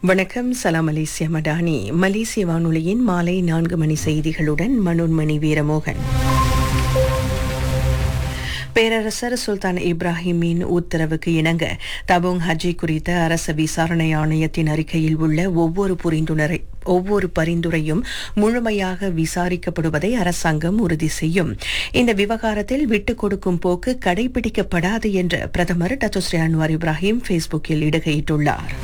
வணக்கம் சலாம் மலேசியா மடானி மலேசிய வானொலியின் மாலை நான்கு மணி செய்திகளுடன் மனோன்மணி வீரமோகன் பேரரசர் சுல்தான் இப்ராஹிமின் உத்தரவுக்கு இணங்க தபோங் ஹஜ்ஜி குறித்த அரச விசாரணை ஆணையத்தின் அறிக்கையில் உள்ள ஒவ்வொரு புரிந்துணரை ஒவ்வொரு பரிந்துரையும் முழுமையாக விசாரிக்கப்படுவதை அரசாங்கம் உறுதி செய்யும் இந்த விவகாரத்தில் விட்டுக் கொடுக்கும் போக்கு கடைபிடிக்கப்படாது என்று பிரதமர் டத்துஸ்ரீ அன்வார் இப்ராஹிம் ஃபேஸ்புக்கில் இடுகையிட்டுள்ளார்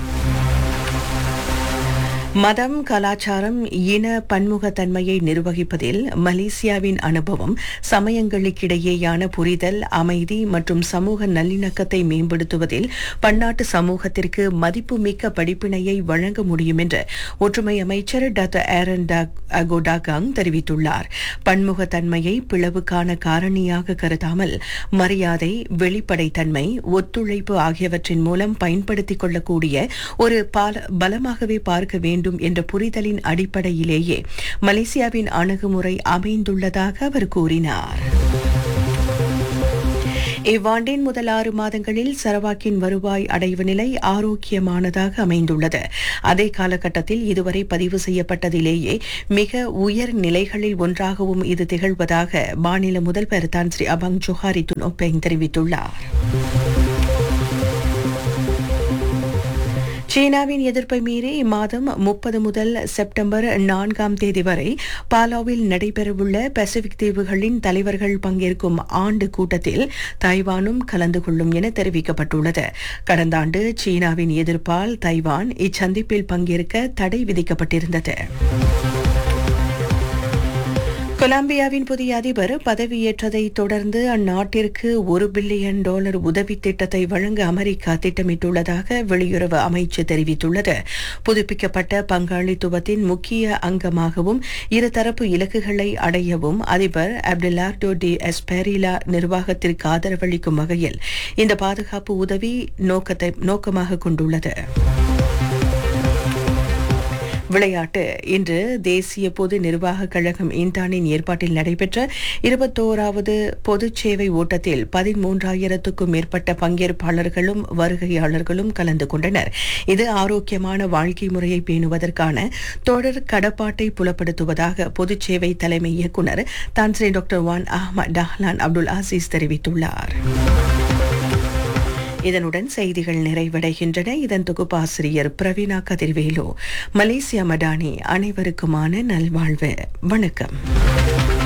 மதம் கலாச்சாரம் இன பன்முகத்தன்மையை நிர்வகிப்பதில் மலேசியாவின் அனுபவம் சமயங்களுக்கிடையேயான புரிதல் அமைதி மற்றும் சமூக நல்லிணக்கத்தை மேம்படுத்துவதில் பன்னாட்டு சமூகத்திற்கு மதிப்புமிக்க படிப்பினையை வழங்க முடியும் என்று ஒற்றுமை அமைச்சர் டாக்டர் ஏரன் அகோடாகாங் தெரிவித்துள்ளார் பன்முகத்தன்மையை பிளவுக்கான காரணியாக கருதாமல் மரியாதை வெளிப்படைத்தன்மை ஒத்துழைப்பு ஆகியவற்றின் மூலம் பயன்படுத்திக் கொள்ளக்கூடிய ஒரு பால பலமாகவே பார்க்க வேண்டும் வேண்டும் என்ற புரிதலின் அடிப்படையிலேயே மலேசியாவின் அணுகுமுறை அமைந்துள்ளதாக அவர் கூறினார் இவ்வாண்டின் முதல் ஆறு மாதங்களில் சரவாக்கின் வருவாய் அடைவு நிலை ஆரோக்கியமானதாக அமைந்துள்ளது அதே காலகட்டத்தில் இதுவரை பதிவு செய்யப்பட்டதிலேயே மிக உயர் நிலைகளில் ஒன்றாகவும் இது திகழ்வதாக மாநில முதல்வர் தான் ஸ்ரீ அபங் ஜோஹாரி துனோபெங் தெரிவித்துள்ளார் சீனாவின் எதிர்ப்பை மீறி இம்மாதம் முப்பது முதல் செப்டம்பர் நான்காம் தேதி வரை பாலாவில் நடைபெறவுள்ள பசிபிக் தீவுகளின் தலைவர்கள் பங்கேற்கும் ஆண்டு கூட்டத்தில் தைவானும் கலந்து கொள்ளும் என தெரிவிக்கப்பட்டுள்ளது கடந்த ஆண்டு சீனாவின் எதிர்ப்பால் தைவான் இச்சந்திப்பில் பங்கேற்க தடை விதிக்கப்பட்டிருந்தது கொலம்பியாவின் புதிய அதிபர் பதவியேற்றதை தொடர்ந்து அந்நாட்டிற்கு ஒரு பில்லியன் டாலர் உதவி திட்டத்தை வழங்க அமெரிக்கா திட்டமிட்டுள்ளதாக வெளியுறவு அமைச்சு தெரிவித்துள்ளது புதுப்பிக்கப்பட்ட பங்காளித்துவத்தின் முக்கிய அங்கமாகவும் இருதரப்பு இலக்குகளை அடையவும் அதிபர் அப்டிலார்டோ டி எஸ்பெரிலா நிர்வாகத்திற்கு ஆதரவளிக்கும் வகையில் இந்த பாதுகாப்பு உதவி நோக்கத்தை நோக்கமாக கொண்டுள்ளது விளையாட்டு இன்று தேசிய பொது நிர்வாக கழகம் இந்தானின் ஏற்பாட்டில் நடைபெற்ற இருபத்தோராவது பொதுச் சேவை ஓட்டத்தில் பதிமூன்றாயிரத்துக்கும் மேற்பட்ட பங்கேற்பாளர்களும் வருகையாளர்களும் கலந்து கொண்டனர் இது ஆரோக்கியமான வாழ்க்கை முறையை பேணுவதற்கான தொடர் கடப்பாட்டை புலப்படுத்துவதாக பொதுச் சேவை தலைமை இயக்குநர் Tan Sri doctor Wan Ahmad Dahlan Abdul Aziz தெரிவித்துள்ளார் இதனுடன் செய்திகள் நிறைவடைகின்றன இதன் தொகுப்பாசிரியர் பிரவீனா கதிர்வேலு மலேசியா மடானி அனைவருக்குமான நல்வாழ்வு வணக்கம்